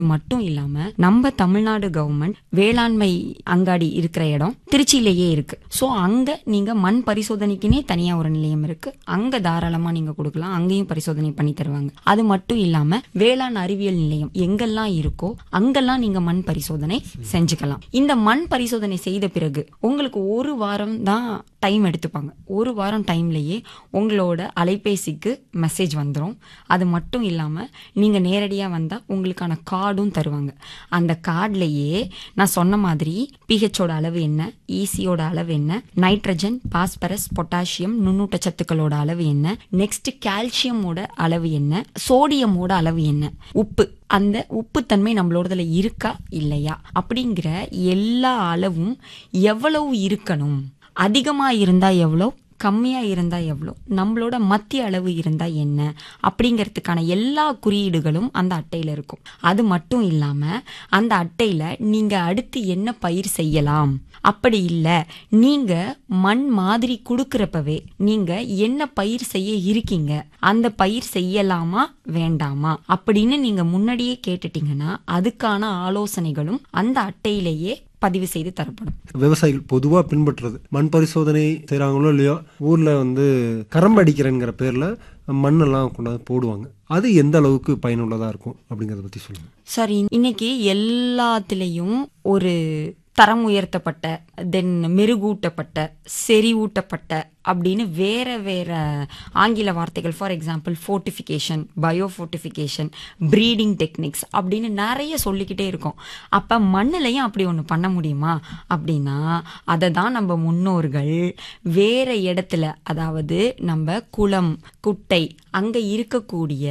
மட்டும் இல்லாம நம்ம தமிழ்நாடு கவர்மெண்ட் வேளாண்மை அங்காடி இருக்கிற இடம் திருச்சியிலேயே இருக்கு சோ அங்க நீங்க மண் பரிசோதனைக்குனே தனியா ஒரு நிலையம் இருக்கு அங்க தாராளமா நீங்க கொடுக்கலாம் அங்கேயும் பரிசோதனை பண்ணி தருவாங்க அது மட்டும் இல்லாம வேளாண் அறிவியல் நிலையம் எங்கெல்லாம் இருக்கோ அங்கெல்லாம் நீங்க மண் பரிசோதனை செஞ்சுக்கலாம் இந்த மண் பரிசோதனை செய்த பிறகு உங்களுக்கு ஒரு வாரம் தான் டைம் எடுத்துப்பாங்க ஒரு வாரம் டைம்லயே உங்களோட அலைபேசிக்கு மெசேஜ் வந்துடும் அது மட்டும் இல்லாம நீங்க நேரடியா வந்தா உங்களுக்கான கார்டும் தருவாங்க அந்த கார்ட்லயே நான் சொன்ன மாதிரி பிஹெச்சோட அளவு என்ன ஈசியோட அளவு என்ன நைட்ரஜன் பாஸ்பரஸ் பொட்டாசியம் நுண்ணூட்ட சத்துக்களோட அளவு என்ன நெக்ஸ்ட் கால்சியமோட அளவு என்ன சோடியமோட அளவு என்ன உப்பு அந்த உப்புத்தன்மை நம்மளோடதுல இருக்கா இல்லையா அப்படிங்கிற எல்லா அளவும் எவ்வளவு இருக்கணும் அதிகமா இருந்தா எவ்வளோ கம்மியா இருந்தா எவ்வளோ நம்மளோட மத்திய அளவு இருந்தா என்ன அப்படிங்கிறதுக்கான எல்லா குறியீடுகளும் அந்த அட்டையில இருக்கும் அது மட்டும் இல்லாம அந்த அட்டையில நீங்க அடுத்து என்ன பயிர் செய்யலாம் அப்படி இல்ல நீங்க மண் மாதிரி கொடுக்கறப்பவே நீங்க என்ன பயிர் செய்ய இருக்கீங்க அந்த பயிர் செய்யலாமா வேண்டாமா அப்படின்னு நீங்க முன்னாடியே கேட்டுட்டீங்கன்னா அதுக்கான ஆலோசனைகளும் அந்த அட்டையிலேயே பதிவு செய்து தரப்படும் விவசாயிகள் பொதுவா பின்பற்றுறது மண் பரிசோதனை செய்றாங்களோ இல்லையோ ஊர்ல வந்து கரம்பு அடிக்கிறேங்கிற பேர்ல மண்ணெல்லாம் கொண்டாந்து போடுவாங்க அது எந்த அளவுக்கு பயனுள்ளதா இருக்கும் அப்படிங்கறத பத்தி சொல்லுங்க சரி இன்னைக்கு எல்லாத்துலேயும் ஒரு தரம் உயர்த்தப்பட்ட தென் மெருகூட்டப்பட்ட செறிவூட்டப்பட்ட அப்படின்னு வேற வேற ஆங்கில வார்த்தைகள் for example fortification bio fortification breeding techniques அப்படின்னு நிறைய சொல்லிக்கிட்டே இருக்கோம் அப்போ மண்ணுலையும் அப்படி ஒன்று பண்ண முடியுமா அப்படின்னா அதை தான் நம்ம முன்னோர்கள் வேற இடத்துல அதாவது நம்ம குளம் குட்டை அங்கே இருக்கக்கூடிய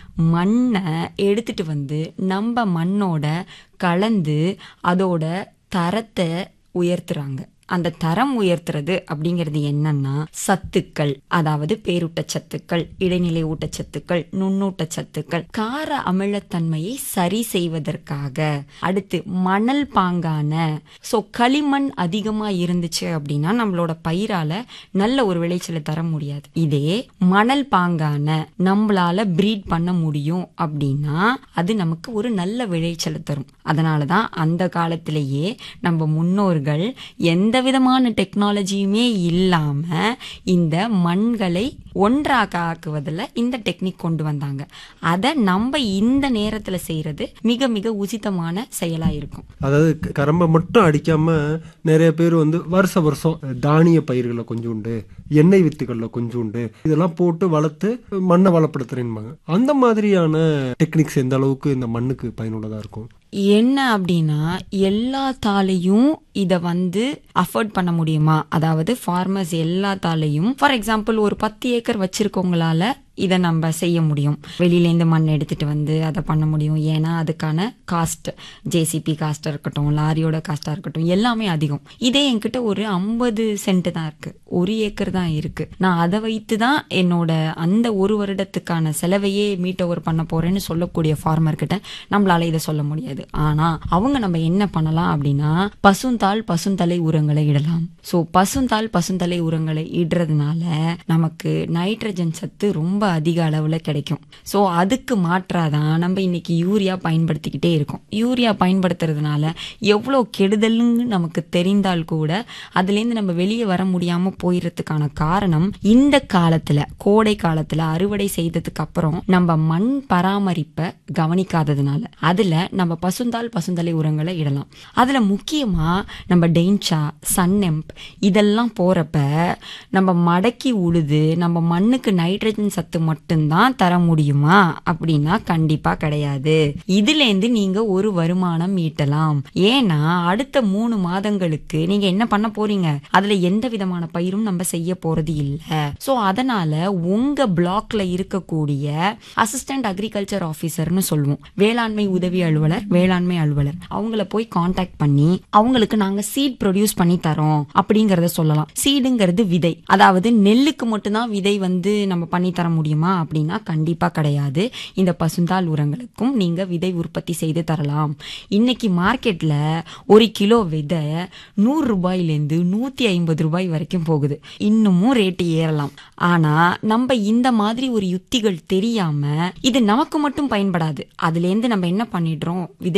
மண்ணை எடுத்துட்டு வந்து நம்ம மண்ணோட கலந்து அதோட தரத்தை உயர்த்துறாங்க அந்த தரம் உயர்த்துறது அப்படிங்கிறது என்னன்னா சத்துக்கள் அதாவது பேரூட்ட சத்துக்கள் இடைநிலை ஊட்டச்சத்துக்கள் நுண்ணூட்ட சத்துக்கள் கார அமிலத்தன்மையை சரி செய்வதற்காக அடுத்து மணல் பாங்கான சோ களிமண் அதிகமா இருந்துச்சு அப்படின்னா நம்மளோட பயிரால நல்ல ஒரு விளைச்சலை தர முடியாது இதே மணல் பாங்கான நம்மளால பிரீட் பண்ண முடியும் அப்படின்னா அது நமக்கு ஒரு நல்ல விளைச்சலை தரும் அதனாலதான் அந்த காலத்திலேயே நம்ம முன்னோர்கள் எந்த விதமான டெக்னாலஜியுமே இல்லாம இந்த மண்களை ஒன்றாக ஆக்குவதில் இந்த டெக்னிக் கொண்டு வந்தாங்க அதை நம்ம இந்த நேரத்துல செய்யறது மிக மிக உசிதமான செயலா இருக்கும் அதாவது க- கரம்பை மட்டும் அடிக்காம நிறைய பேர் வந்து வருஷ வருஷம் தானிய பயிர்களை கொஞ்சோண்டு எண்ணெய் வித்துக்கள்ல கொஞ்சோண்டு இதெல்லாம் போட்டு வளர்த்து மண்ணை வளப்படுத்துறேன்பாங்க அந்த மாதிரியான டெக்னிக்ஸ் எந்த அளவுக்கு இந்த மண்ணுக்கு பயனுள்ளதா இருக்கும் என்ன அப்படின்னா எல்லாத்தாலையும் இத வந்து அஃபோர்ட் பண்ண முடியுமா அதாவது ஃபார்மர்ஸ் எல்லாத்தாலையும் ஃபார் எக்ஸாம்பிள் ஒரு பத்து ஏக்கர் வச்சிருக்கவங்களால இதை நம்ம செய்ய முடியும் வெளியிலேருந்து மண் எடுத்துட்டு வந்து அதை பண்ண முடியும் ஏன்னா அதுக்கான காஸ்ட் ஜேசிபி காஸ்டா இருக்கட்டும் லாரியோட காஸ்டா இருக்கட்டும் எல்லாமே அதிகம் இதே என்கிட்ட ஒரு ஐம்பது சென்ட் தான் இருக்கு ஒரு ஏக்கர் தான் இருக்கு நான் அதை வைத்து தான் என்னோட அந்த ஒரு வருடத்துக்கான செலவையே மீட் ஓவர் பண்ண போறேன்னு சொல்லக்கூடிய ஃபார்மர் கிட்ட நம்மளால இதை சொல்ல முடியாது ஆனா அவங்க நம்ம என்ன பண்ணலாம் அப்படின்னா பசுந்தாள் பசுந்தலை உரங்களை இடலாம் சோ பசுந்தாள் பசுந்தலை உரங்களை இடுறதுனால நமக்கு நைட்ரஜன் சத்து ரொம்ப அதிக அளவுல கிடைக்கும் சோ அதுக்கு மாற்றாதான் நம்ம இன்னைக்கு யூரியா பயன்படுத்திக்கிட்டே இருக்கோம் யூரியா பயன்படுத்துறதுனால எவ்வளவு கெடுதல்னு நமக்கு தெரிந்தால் கூட அதுல இருந்து நம்ம வெளியே வர முடியாம போயிடுறதுக்கான காரணம் இந்த காலத்துல கோடை காலத்துல அறுவடை செய்ததுக்கு அப்புறம் நம்ம மண் பராமரிப்பை கவனிக்காததுனால அதுல நம்ம பசுந்தாள் பசுந்தலை உரங்களை இடலாம் அதுல முக்கியமா நம்ம டெயின்ச்சா சன்னெம்ப் இதெல்லாம் போறப்ப நம்ம மடக்கி உழுது நம்ம மண்ணுக்கு நைட்ரஜன் சத்து மட்டும்தான் தர முடியுமா அப்படின்னா கண்டிப்பா கிடையாது இதுல இருந்து நீங்க ஒரு வருமானம் ஈட்டலாம் ஏன்னா அடுத்த மூணு மாதங்களுக்கு நீங்க என்ன பண்ண போறீங்க அதுல எந்த விதமான பயிரும் நம்ம செய்ய போறது இல்ல சோ அதனால உங்க பிளாக்ல இருக்கக்கூடிய அசிஸ்டன்ட் அக்ரிகல்ச்சர் ஆபீசர்னு சொல்லுவோம் வேளாண்மை உதவி அலுவலர் வேளாண்மை அலுவலர் அவங்கள போய் காண்டாக்ட் பண்ணி அவங்களுக்கு நாங்க சீட் ப்ரொடியூஸ் பண்ணி தரோம் அப்படிங்கறத சொல்லலாம் சீடுங்கிறது விதை அதாவது நெல்லுக்கு மட்டும்தான் விதை வந்து நம்ம பண்ணி தர முடியும் முடியுமா அப்படின்னா கண்டிப்பா கிடையாது இந்த பசுந்தாள் உரங்களுக்கும் நீங்க விதை உற்பத்தி செய்து தரலாம் இன்னைக்கு மார்க்கெட்ல ஒரு கிலோ விதை நூறு ரூபாயிலேருந்து நூத்தி ஐம்பது ரூபாய் வரைக்கும் போகுது இன்னமும் ரேட்டு ஏறலாம் ஆனா நம்ம இந்த மாதிரி ஒரு யுத்திகள் தெரியாம இது நமக்கு மட்டும் பயன்படாது அதுல இருந்து நம்ம என்ன பண்ணிடுறோம் விதை